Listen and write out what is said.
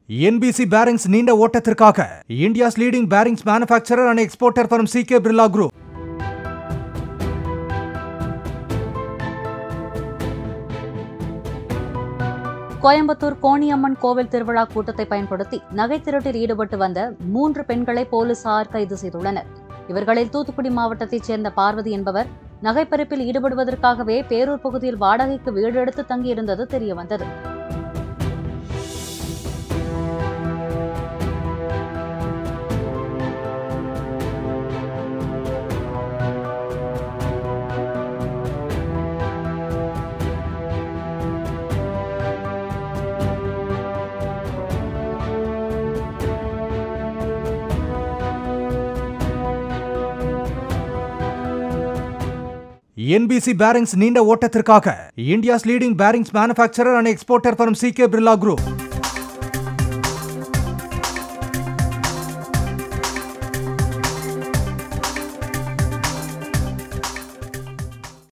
NBC bearings நீண்ட ஓட்டத்திற்காக India's leading bearings manufacturer and exporter from C K Birla group Coimbatore Koniamman கோவில் திருவிழா கூட்டத்தை பயன்படுத்தி நகை திருட்டில் ஈடுபட்டு வந்த மூன்று பெண்களை போலீசார் கைது செய்துள்ளனர் இவர்களில் தூத்துக்குடி மாவட்டத்தைச் சேர்ந்த பார்வதி என்பவர் நகைப்பறிப்பில் ஈடுபடுவதற்காகவே பேரூர் பகுதியில் வாடகைக்கு வீடு எடுத்து தங்கியிருந்தது தெரியவந்தது என்பிசி பேரிங்ஸ் நீண்ட ஓட்டத்திற்காக India's leading bearings manufacturer and exporter from C K Birla group